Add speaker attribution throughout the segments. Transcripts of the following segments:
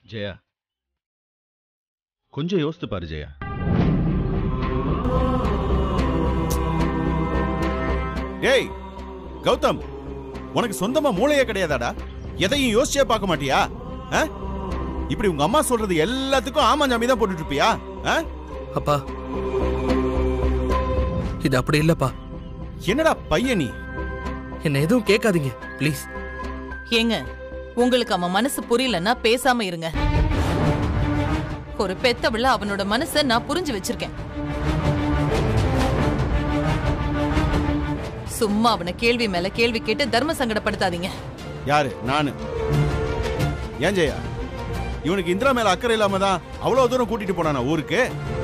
Speaker 1: ஜெயா கொஞ்சம் யோசித்து பாரு ஜெயா
Speaker 2: ஏய் கௌதம் உனக்கு சொந்தமா மூளையே கிடையாதாடா எதையும் யோசிச்சே பார்க்க மாட்டியா ஆ? இப்படி உங்க அம்மா சொல்றது எல்லாத்துக்கும் ஆமா ஜாமி தான் போட்டுட்டு இருப்பியா ஆ?
Speaker 3: அப்பா இது அப்படி இல்லப்பா
Speaker 2: என்னடா பையன் நீ
Speaker 3: என்ன எதுவும் கேட்காதீங்க ப்ளீஸ்
Speaker 4: ஏங்க உங்களுக்கு அவன் மனசு புரியலன்னா பேசாம இருங்க ஒரு பெத்தவள அவனோட மனச நான் புரிஞ்சு வச்சிருக்கேன் சும்மா அவனை கேள்வி மேல கேள்வி கேட்டு தர்ம சங்கடப்படுத்தாதீங்க
Speaker 2: யாரு நானு ஏன் ஜெயா இவனுக்கு இந்திரா மேல அக்கறை இல்லாம தான் அவ்வளவு தூரம் கூட்டிட்டு போனானா ஊருக்கு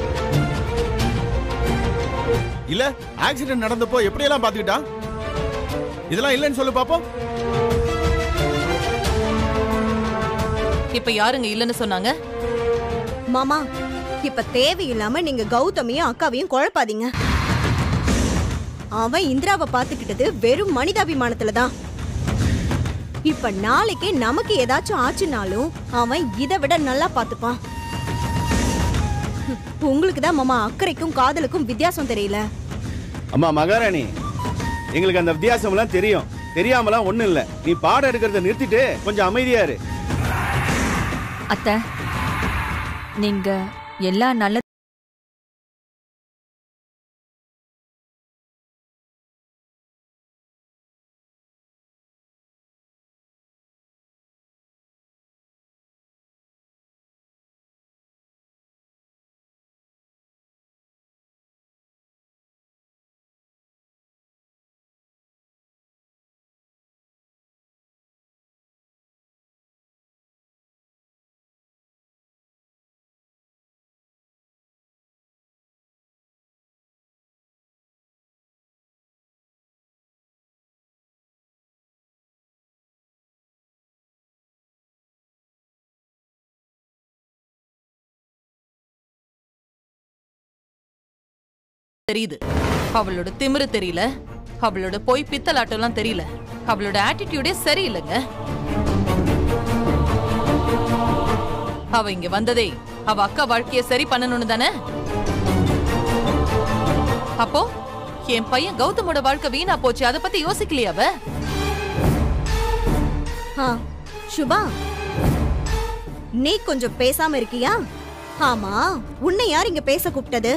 Speaker 2: இல்ல ஆக்சிடென்ட் நடந்தப்போ எப்படியெல்லாம் பாத்துக்கிட்டான் இதெல்லாம் இல்லைன்னு சொல்லு பாப்போம்
Speaker 4: இப்ப யாருங்க இல்லைன்னு சொன்னாங்க
Speaker 5: மாமா இப்ப தேவையில்லாம நீங்க கௌதமியும் அக்காவையும் குழப்பாதீங்க அவன் இந்திராவை பாத்துக்கிட்டது வெறும் மனிதாபிமானத்துல தான் இப்ப நாளைக்கே நமக்கு ஏதாச்சும் ஆச்சுனாலும் அவன் இதை விட நல்லா பாத்துப்பான் உங்களுக்கு தான் மாமா அக்கறைக்கும் காதலுக்கும் வித்தியாசம் தெரியல
Speaker 2: அம்மா மகாராணி எங்களுக்கு அந்த வித்தியாசம் எல்லாம் தெரியும் தெரியாமலாம் ஒண்ணும் இல்ல நீ பாடம் எடுக்கிறத நிறுத்திட்டு கொஞ்சம் அமைதியா இரு
Speaker 6: அத்தை நீங்க எல்லா நல்ல
Speaker 4: தெரியுது அவளோட திமிரு தெரியல அவளோட பொய் பித்தலாட்டம்லாம் தெரியல அவளோட ஆட்டிடியூடே சரியில்லைங்க அவ இங்க வந்ததே அவ அக்கா வாழ்க்கைய சரி பண்ணணும்னு தானே அப்போ என் பையன் கௌதமோட வாழ்க்கை வீணா போச்சு அத பத்தி யோசிக்கலையா அவ
Speaker 5: ஆ, சுபா நீ கொஞ்சம் பேசாம இருக்கியா ஆமா உன்னை யார் இங்க பேச கூப்பிட்டது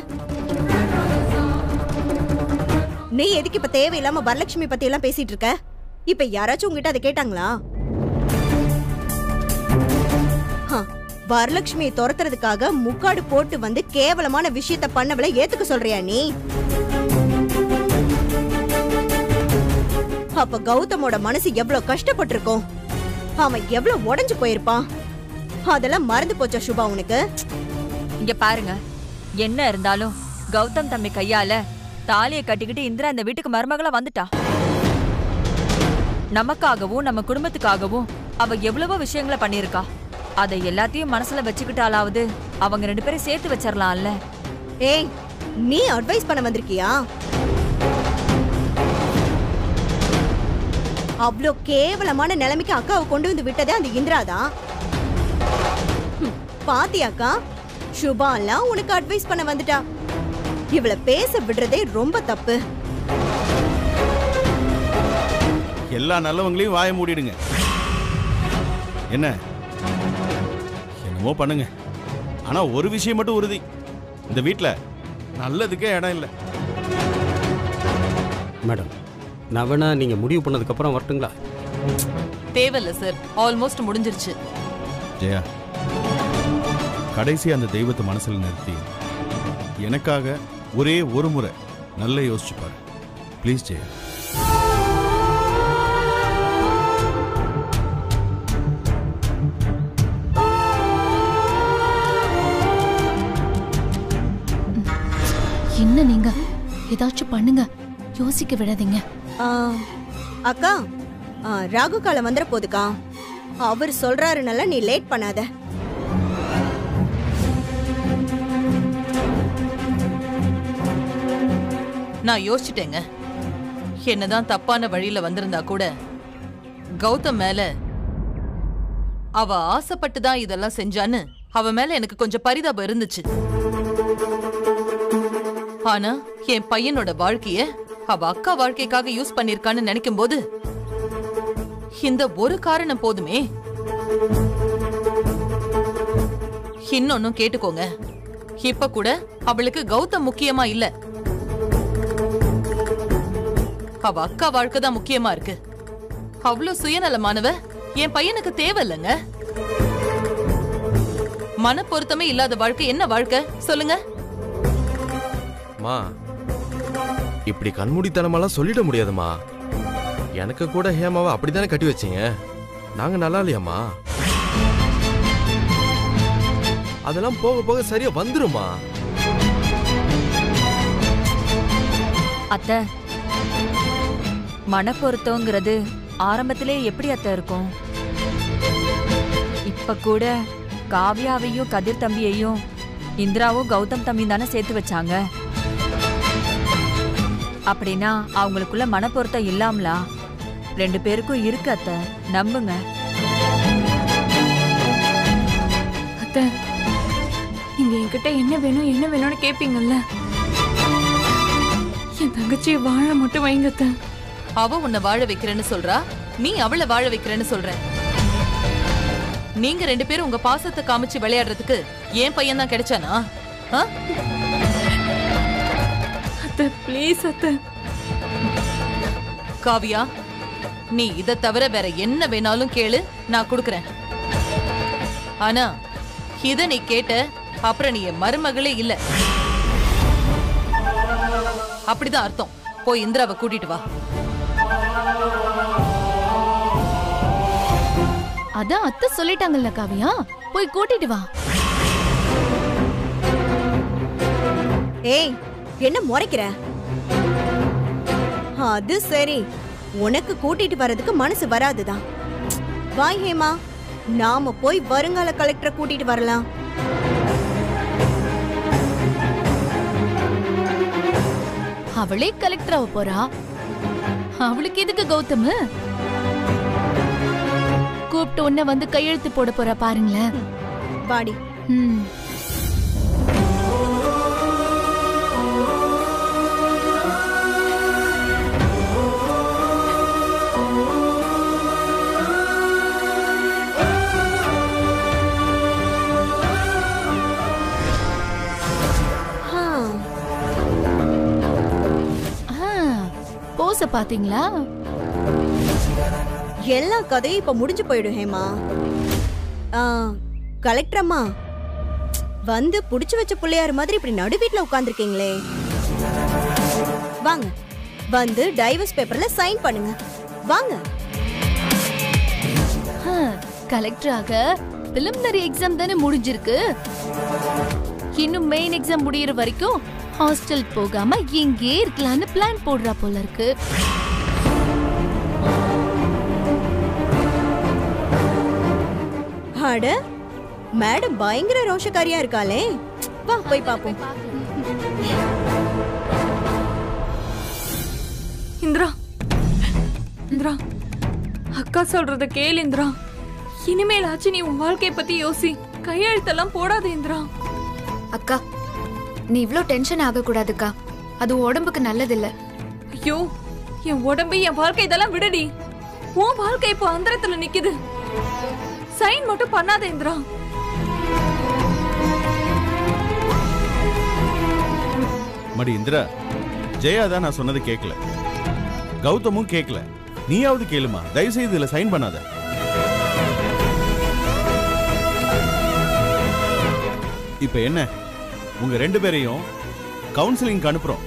Speaker 5: நீ எதுக்கு இப்ப தேவையில்லாம வரலட்சுமி பத்தி எல்லாம் பேசிட்டு இருக்க இப்ப யாராச்சும் உங்ககிட்ட அதை கேட்டாங்களா ஆ, வரலட்சுமியை துரத்துறதுக்காக முக்காடு போட்டு வந்து கேவலமான விஷயத்த பண்ணவளை ஏத்துக்க சொல்றியா நீ அப்ப கௌதமோட மனசு எவ்வளவு கஷ்டப்பட்டிருக்கும் அவன் எவ்வளவு உடைஞ்சு போயிருப்பான் அதெல்லாம் மறந்து போச்சா சுபா உனக்கு
Speaker 6: இங்க பாருங்க என்ன இருந்தாலும் கௌதம் தம்பி கையால தாலியை கட்டிக்கிட்டு இந்திரா இந்த வீட்டுக்கு மருமகளா வந்துட்டா நமக்காகவும் நம்ம குடும்பத்துக்காகவும் அவ எவ்வளவோ விஷயங்களை பண்ணியிருக்கா அதை எல்லாத்தையும் மனசுல வச்சுக்கிட்டாலாவது அவங்க ரெண்டு பேரும் சேர்த்து வச்சிடலாம்ல
Speaker 5: ஏய் நீ அட்வைஸ் பண்ண வந்திருக்கியா அவ்வளோ கேவலமான நிலைமைக்கு அக்காவை கொண்டு வந்து விட்டதே அந்த இந்திரா தான் ஹம், பாத்தியாக்கா சுபா எல்லாம் உனக்கு அட்வைஸ் பண்ண வந்துட்டா இவள பேச விடுறதே ரொம்ப தப்பு
Speaker 2: எல்லா நல்லவங்களையும் வாய மூடிடுங்க என்ன என்னமோ பண்ணுங்க ஆனா ஒரு விஷயம் மட்டும் உறுதி இந்த வீட்ல நல்லதுக்கே இடம் இல்லை
Speaker 7: மேடம் நான் வேணா நீங்கள் முடிவு பண்ணதுக்கப்புறம் வரட்டுங்களா
Speaker 4: தேவையில்ல சார் ஆல்மோஸ்ட் முடிஞ்சிருச்சு
Speaker 2: ஜெயா கடைசி அந்த தெய்வத்தை மனசுல நிறுத்தி எனக்காக ஒரே ஒரு முறை நல்லா யோசிச்சு பாரு ப்ளீஸ் ஜெயா
Speaker 8: என்ன நீங்க ஏதாச்சும் பண்ணுங்க யோசிக்க விடாதீங்க
Speaker 5: ஆ, அக்கா ஆ, ராகு காலம் வந்துட போதுக்கா அவர் சொல்றாருனால நீ லேட் பண்ணாத
Speaker 4: நான் யோசிச்சிட்டேங்க என்னதான் தப்பான வழியில வந்திருந்தா கூட கௌதம் மேல அவ ஆசைப்பட்டு தான் இதெல்லாம் செஞ்சான்னு அவ மேல எனக்கு கொஞ்சம் பரிதாபம் இருந்துச்சு ஆனா என் பையனோட வாழ்க்கைய அவ அக்கா வாழ்க்கைக்காக யூஸ் பண்ணிருக்கான்னு நினைக்கும் போது இந்த ஒரு காரணம் போதுமே இன்னொன்னும் கேட்டுக்கோங்க இப்ப கூட அவளுக்கு கௌதம் முக்கியமா இல்ல அவ அக்கா வாழ்க்கை தான் முக்கியமா இருக்கு அவ்வளவு சுயநலமானவ என் பையனுக்கு தேவையில்லைங்க மன பொருத்தமே இல்லாத வாழ்க்கை என்ன வாழ்க்கை சொல்லுங்க
Speaker 1: மா இப்படி கண்மூடித்தனமெல்லாம் சொல்லிட முடியாதுமா எனக்கு கூட ஹேமாவை அப்படித்தானே கட்டி வச்சீங்க நாங்க நல்லா இல்லையாம்மா அதெல்லாம் போக போக சரியா வந்துருமா
Speaker 6: அத்தை மனப்பொருத்தங்கிறது ஆரம்பத்திலே எப்படி அத்தை இருக்கும் இப்ப கூட காவ்யாவையும் கதிர் தம்பியையும் இந்திராவும் கௌதம் தம்பியும் தானே சேர்த்து வச்சாங்க அப்படின்னா அவங்களுக்குள்ள மனப்பொருத்தம் இல்லாமலா ரெண்டு பேருக்கும் இருக்கு அத்தை நம்புங்க
Speaker 9: அத்தை நீங்க என்கிட்ட என்ன வேணும் என்ன வேணும்னு கேப்பீங்கல்ல என் தங்கச்சியை வாழ மட்டும் வைங்க அத்தை
Speaker 4: அவ உன்னை வாழ வைக்கிறேன்னு சொல்றா நீ அவளை வாழ வைக்கிறேன்னு சொல்ற நீங்க ரெண்டு பேரும் உங்க பாசத்தை காமிச்சு விளையாடுறதுக்கு என் பையன் தான் கிடைச்சானா ஆ?
Speaker 9: அத்தை ப்ளீஸ் அத்தை
Speaker 4: காவியா நீ இத தவிர வேற என்ன வேணாலும் கேளு நான் கொடுக்கறேன் ஆனா இத நீ கேட்ட அப்புறம் நீ என் மருமகளே இல்ல அப்படிதான் அர்த்தம் போய் இந்திராவை கூட்டிட்டு வா
Speaker 8: அதான் அத்தை சொல்லிட்டாங்கல்ல காவியா போய் கூட்டிட்டு வா
Speaker 5: ஏய் என்ன முறைக்கிற அது சரி உனக்கு கூட்டிட்டு வர்றதுக்கு மனசு வராதுதான் வாய் ஹேமா நாம போய் வருங்கால கலெக்டரை கூட்டிட்டு வரலாம்
Speaker 8: அவளே கலெக்டர் ஆக போறா அவளுக்கு எதுக்கு கௌதம் கூப்பிட்டு உன்ன வந்து கையெழுத்து போட போறா பாருங்களேன்
Speaker 5: வாடி
Speaker 8: ம்
Speaker 5: ஆ,
Speaker 8: ஆ, போஸ பாத்தீங்களா
Speaker 5: எல்லா கதையும் இப்ப முடிஞ்சு போயிடும் ஹேமா ஆ, கலெக்டர் அம்மா வந்து புடிச்சு வச்ச பிள்ளையார் மாதிரி இப்படி நடு வீட்ல உட்கார்ந்திருக்கீங்களே வாங்க வந்து டைவர்ஸ் பேப்பர்ல சைன் பண்ணுங்க வாங்க
Speaker 8: ஆ, கலெக்டராக பிலிமினரி எக்ஸாம் தானே முடிஞ்சிருக்கு இன்னும் மெயின் எக்ஸாம் முடியற வரைக்கும் ஹாஸ்டல் போகாம இங்கே இருக்கலாம்னு பிளான் போடுறா போல இருக்கு
Speaker 5: அட மேடம் பயங்கர ரோஷக்காரியா இருக்காளே வா போய் பாப்போம்
Speaker 9: இந்திரா இந்திரா அக்கா சொல்றத கேளு இந்திரா இனிமேலாச்சும் நீ உன் வாழ்க்கைய பத்தி யோசி கையெழுத்தெல்லாம் போடாத இந்திரா
Speaker 10: அக்கா நீ இவ்ளோ டென்ஷன் ஆகக்கூடாதுக்கா அது உடம்புக்கு நல்லதில்ல
Speaker 9: ஐயோ என் உடம்பு என் வாழ்க்கை இதெல்லாம் விடுடி உன் வாழ்க்கை இப்போ அந்தரத்துல நிக்குது சைன் மட்டும் பண்ணாத இந்திரா
Speaker 2: மடி இந்திரா ஜெயா தான் நான் சொன்னது கேட்கல கௌதமும் கேட்கல நீயாவது கேளுமா தயவு செய்து இதுல சைன் பண்ணாத இப்ப என்ன உங்க ரெண்டு பேரையும் கவுன்சிலிங் அனுப்புறோம்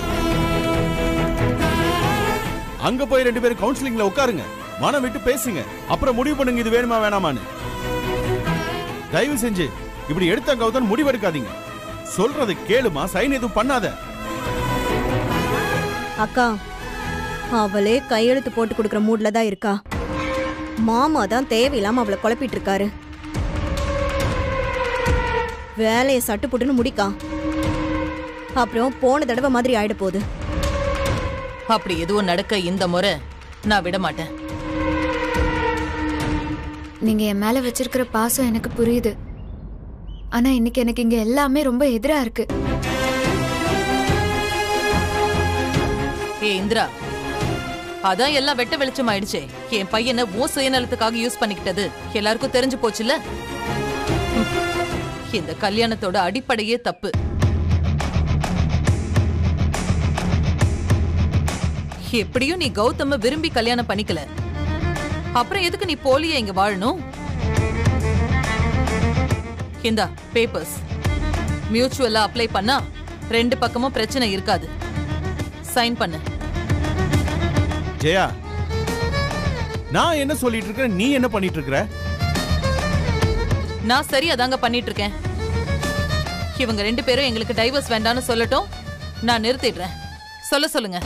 Speaker 2: அங்க போய் ரெண்டு பேரும் கவுன்சிலிங்ல உட்காருங்க மனம் விட்டு பேசுங்க அப்புறம் முடிவு பண்ணுங்க இது வேணுமா வேணாமான்னு தயவு செஞ்சு இப்படி எடுத்த கௌதம் முடிவெடுக்காதீங்க சொல்றது கேளுமா சைன் எதுவும் பண்ணாத
Speaker 5: அக்கா அவளே கையெழுத்து போட்டு கொடுக்குற மூட்ல தான் இருக்கா மாமா தான் தேவையில்லாம அவளை குழப்பிட்டு இருக்காரு வேலையை சட்டு புட்டுன்னு முடிக்கா அப்புறம் போன தடவை மாதிரி ஆயிட போகுது
Speaker 4: அப்படி எதுவும் நடக்க இந்த முறை நான் விட மாட்டேன்
Speaker 10: நீங்க என் மேல வச்சிருக்கிற பாசம் எனக்கு புரியுது ஆனா இன்னைக்கு எனக்கு இங்க எல்லாமே ரொம்ப எதிரா இருக்கு
Speaker 4: ஏ இந்திரா அதான் எல்லாம் வெட்ட வெளிச்சம் ஆயிடுச்சே என் பையனை உன் சுயநலத்துக்காக யூஸ் பண்ணிக்கிட்டது எல்லாருக்கும் தெரிஞ்சு போச்சுல ம். இந்த கல்யாணத்தோட அடிப்படையே தப்பு எப்படியும் நீ கௌதம விரும்பி கல்யாணம் பண்ணிக்கல அப்புறம் எதுக்கு நீ போலியா இங்க வாழணும் இந்தா பேப்பர்ஸ் மியூச்சுவலா அப்ளை பண்ணா ரெண்டு பக்கமும் பிரச்சனை இருக்காது சைன் பண்ணு
Speaker 2: ஜெயா நான் என்ன சொல்லிட்டு இருக்கேன் நீ என்ன பண்ணிட்டு இருக்கிற
Speaker 4: நான் சரி அதாங்க பண்ணிட்டு இருக்கேன் இவங்க ரெண்டு பேரும் எங்களுக்கு டைவர்ஸ் வேண்டாம்னு சொல்லட்டும் நான் நிறுத்திடுறேன் சொல்ல சொல்லுங்க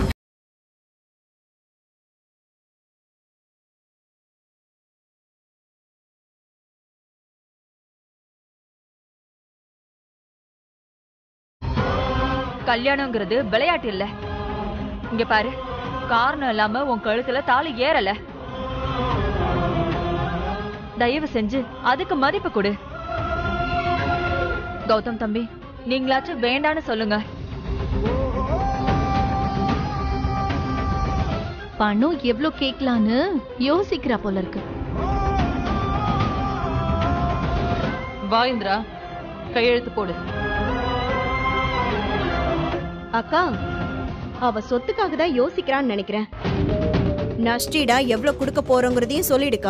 Speaker 6: கல்யாணங்கிறது விளையாட்டு இல்ல இங்க பாரு காரணம் இல்லாம உன் கழுத்துல தாலி ஏறல தயவு செஞ்சு அதுக்கு மதிப்பு கொடு கௌதம் தம்பி நீங்களாச்சும் வேண்டான்னு சொல்லுங்க
Speaker 8: பணம் எவ்ளோ கேட்கலான்னு யோசிக்கிறா போல இருக்கு
Speaker 4: வா இந்திரா கையெழுத்து போடு
Speaker 5: அக்கா அவ சொத்துக்காக தான் யோசிக்கிறான்னு நினைக்கிறேன் நஷ்டீடா எவ்வளவு கொடுக்க போறோங்கிறதையும் சொல்லிடுக்கா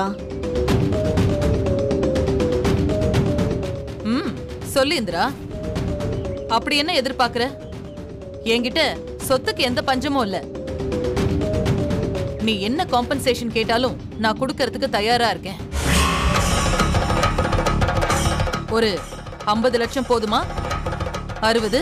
Speaker 4: ம் சொல்லு இந்திரா அப்படி என்ன எதிர்பார்க்கற என்கிட்ட சொத்துக்கு எந்த பஞ்சமும் இல்ல நீ என்ன காம்பன்சேஷன் கேட்டாலும் நான் கொடுக்கறதுக்கு தயாரா இருக்கேன் ஒரு ஐம்பது லட்சம் போதுமா அறுபது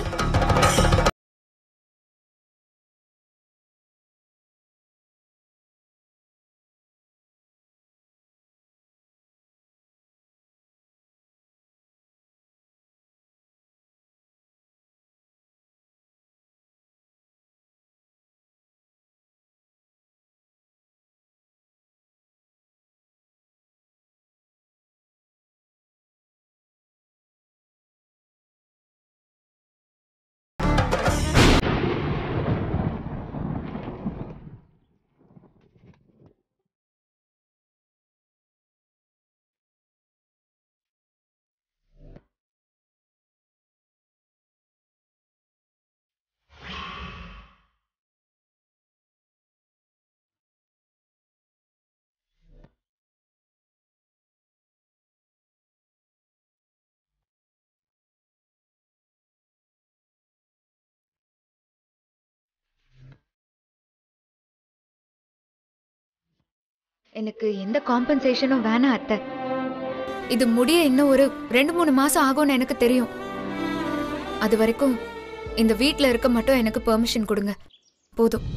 Speaker 10: எனக்கு எந்த காம்பன்சேஷனும் வேணாம் அத்தை இது முடிய இன்னும் ஒரு ரெண்டு மூணு மாசம் ஆகும்னு எனக்கு தெரியும் அது வரைக்கும் இந்த வீட்ல இருக்க மட்டும் எனக்கு பெர்மிஷன் கொடுங்க போதும்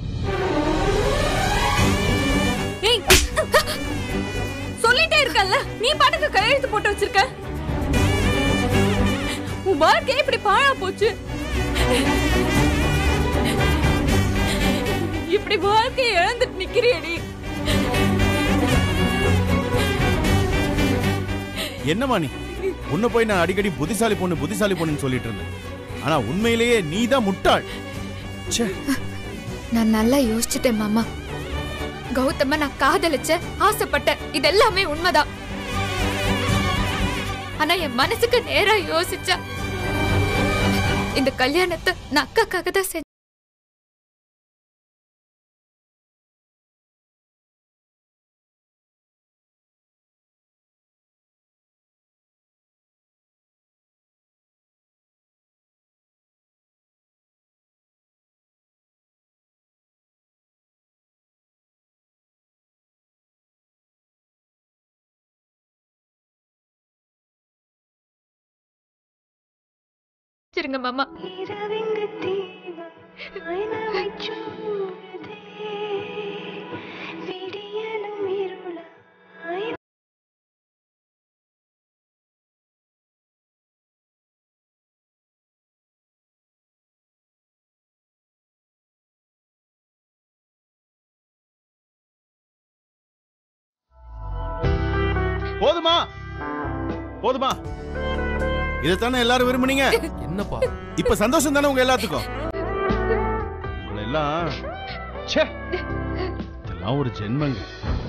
Speaker 9: ஏய் சொல்லிட்டே இருக்கல்ல நீ பாட்டுக்கு கையெழுத்து போட்டு வச்சிருக்க உன் வாழ்க்கை இப்படி பாழா போச்சு இப்படி வாழ்க்கையை இழந்துட்டு நிக்கிறியடி
Speaker 2: என்னம்மா நீ உன்னை போய் நான் அடிக்கடி புத்திசாலி பொண்ணு புத்திசாலி பொண்ணுன்னு சொல்லிட்டு இருந்தேன் ஆனா உண்மையிலேயே நீ தான் முட்டாள் ச்சே
Speaker 10: நான் நல்லா யோசிச்சுட்டேன் மாமா கௌதம நான் காதலிச்ச ஆசைப்பட்டேன் இது எல்லாமே உண்மைதான் ஆனா என் மனசுக்கு நேரா யோசிச்சா இந்த கல்யாணத்தை நான் அக்காக்காக தான் செஞ்சேன் வச்சிருங்க மாமா
Speaker 2: போதுமா போதுமா இதைத்தானே எல்லாரும் விரும்புனீங்க
Speaker 1: என்னப்பா
Speaker 2: இப்ப சந்தோஷம் தானே உங்க எல்லாத்துக்கும் உங்களை எல்லாம் ச்சே இதெல்லாம் ஒரு ஜென்மங்க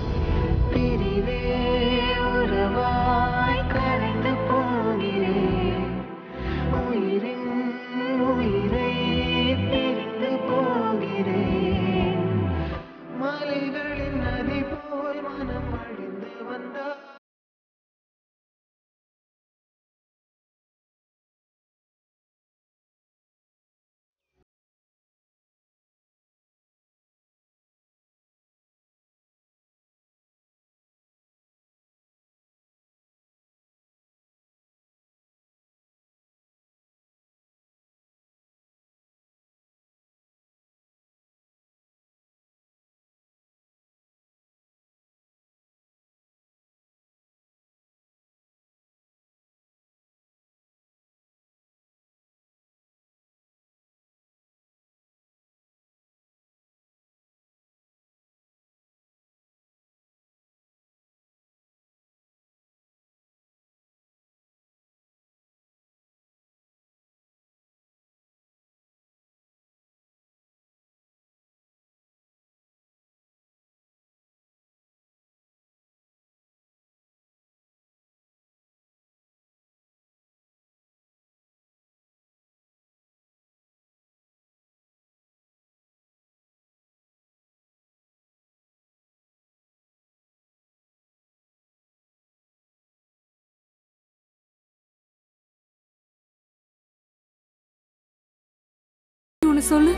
Speaker 9: ஒன்னு சொல்லு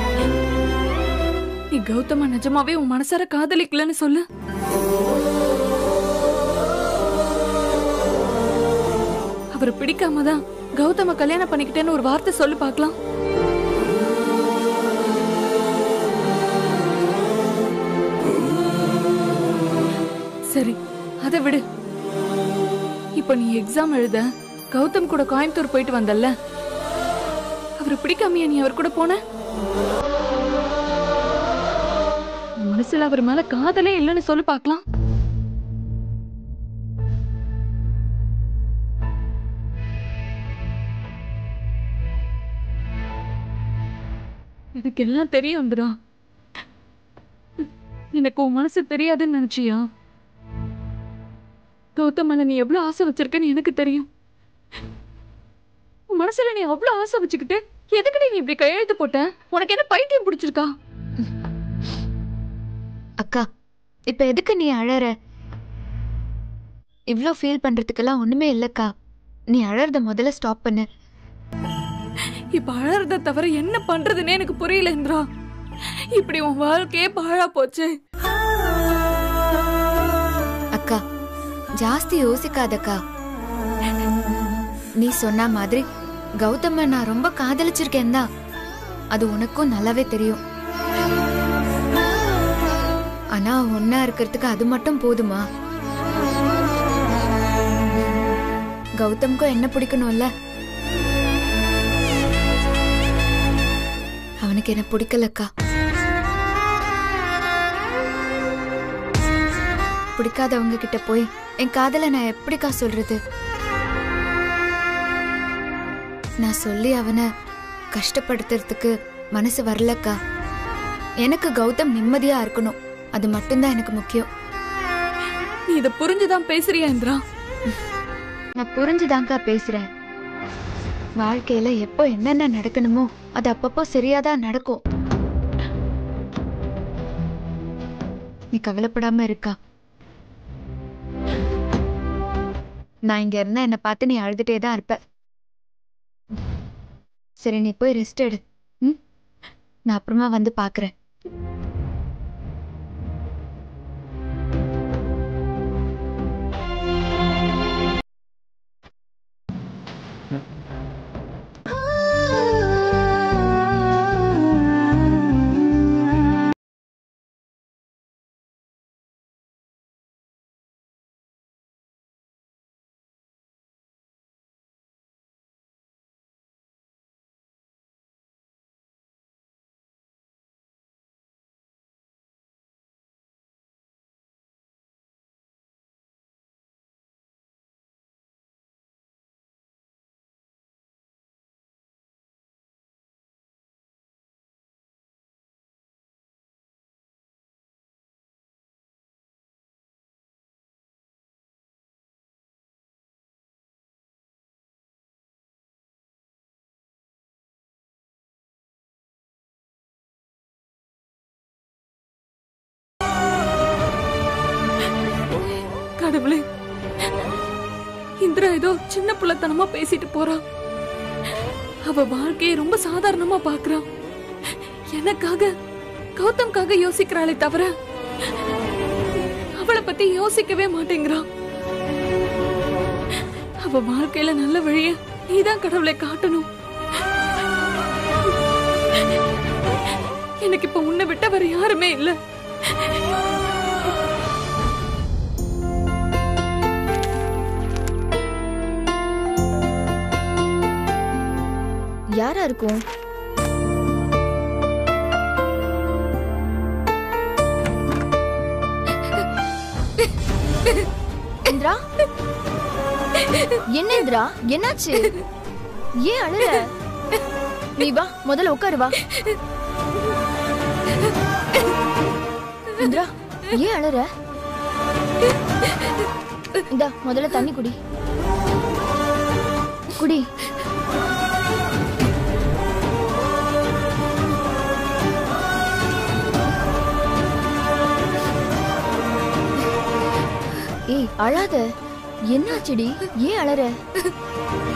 Speaker 9: நீ கௌதம நிஜமாவே உன் மனசார காதலிக்கலன்னு சொல்லு அவர் பிடிக்காம தான் கௌதம கல்யாணம் பண்ணிக்கிட்டேன்னு ஒரு வார்த்தை சொல்லு பார்க்கலாம் சரி அதை விடு இப்ப நீ எக்ஸாம் எழுத கௌதம் கூட கோயம்புத்தூர் போயிட்டு வந்தல்ல அவர் பிடிக்காமையா நீ அவர் கூட போன உன் மனசுல அவர் மேல காதலே இல்லைன்னு சொல்லி பார்க்கலாம் எனக்கு எல்லாம் தெரியும் வந்துடா எனக்கு உன் மனசு தெரியாதுன்னு நினைச்சியா கௌதமன நீ எவ்வளவு ஆசை வச்சிருக்கன்னு எனக்கு தெரியும் உன் மனசுல நீ அவ்வளவு ஆசை வச்சுக்கிட்டு எதுக்குடி நீ இப்படி கையெழுத்து போட்ட உனக்கு என்ன பைத்தியம் பிடிச்சிருக்கா
Speaker 10: அக்கா இப்ப எதுக்கு நீ அழற இவ்ளோ ஃபீல் பண்றதுக்கெல்லாம் ஒண்ணுமே இல்லக்கா நீ அழறத முதல்ல ஸ்டாப் பண்ணு
Speaker 9: இப்ப அழறத தவிர என்ன பண்றதுன்னே எனக்கு புரியல இந்திரா இப்படி உன் வாழ்க்கையே பாழா போச்சு
Speaker 10: அக்கா ஜாஸ்தி யோசிக்காதக்கா நீ சொன்ன மாதிரி கௌதம நான் ரொம்ப காதலிச்சிருக்கேன் தான் அது உனக்கும் நல்லாவே தெரியும் ஆனா ஒன்னா இருக்கிறதுக்கு அது மட்டும் போதுமா கௌதம்க்கும் என்ன பிடிக்கணும்ல அவனுக்கு என்ன பிடிக்கலக்கா பிடிக்காதவங்க கிட்ட போய் என் காதலை நான் எப்படிக்கா சொல்றது நான் சொல்லி அவனை கஷ்டப்படுத்துறதுக்கு மனசு வரலக்கா எனக்கு கௌதம் நிம்மதியா இருக்கணும் அது மட்டும்தான் எனக்கு முக்கியம்
Speaker 9: நீ இத புரிஞ்சுதான் பேசுறியா இந்திரா
Speaker 10: நான் புரிஞ்சுதான்க்கா பேசுறேன் வாழ்க்கையில எப்போ என்னென்ன நடக்கணுமோ அது அப்பப்போ சரியாதான் நடக்கும் நீ கவலைப்படாம இருக்கா நான் இங்க இருந்தா என்னை பார்த்து நீ அழுதுட்டே தான் இருப்ப சரி நீ போய் ரெஸ்ட் எடு ம் நான் அப்புறமா வந்து பார்க்கறேன்
Speaker 9: இந்திரா ஏதோ சின்ன புள்ளத்தனமா பேசிட்டு போறா அவ வாழ்க்கையை ரொம்ப சாதாரணமா பாக்குறா எனக்காக கௌதம்காக யோசிக்கிறாளே தவிர அவளை பத்தி யோசிக்கவே மாட்டேங்கிறா அவ வாழ்க்கையில நல்ல வழிய நீதான் கடவுளை காட்டணும் எனக்கு இப்ப உன்னை விட்ட வேற யாருமே இல்ல
Speaker 10: யாரா இருக்கும்
Speaker 8: இந்திரா என்ன இந்திரா என்னாச்சு ஏன் அழுற நீ வா முதல்ல உட்காரு வா இந்திரா ஏன் அழுற இந்தா முதல்ல தண்ணி குடி குடி ஏய் அழாத என்னாச்சுடி ஏன் அழற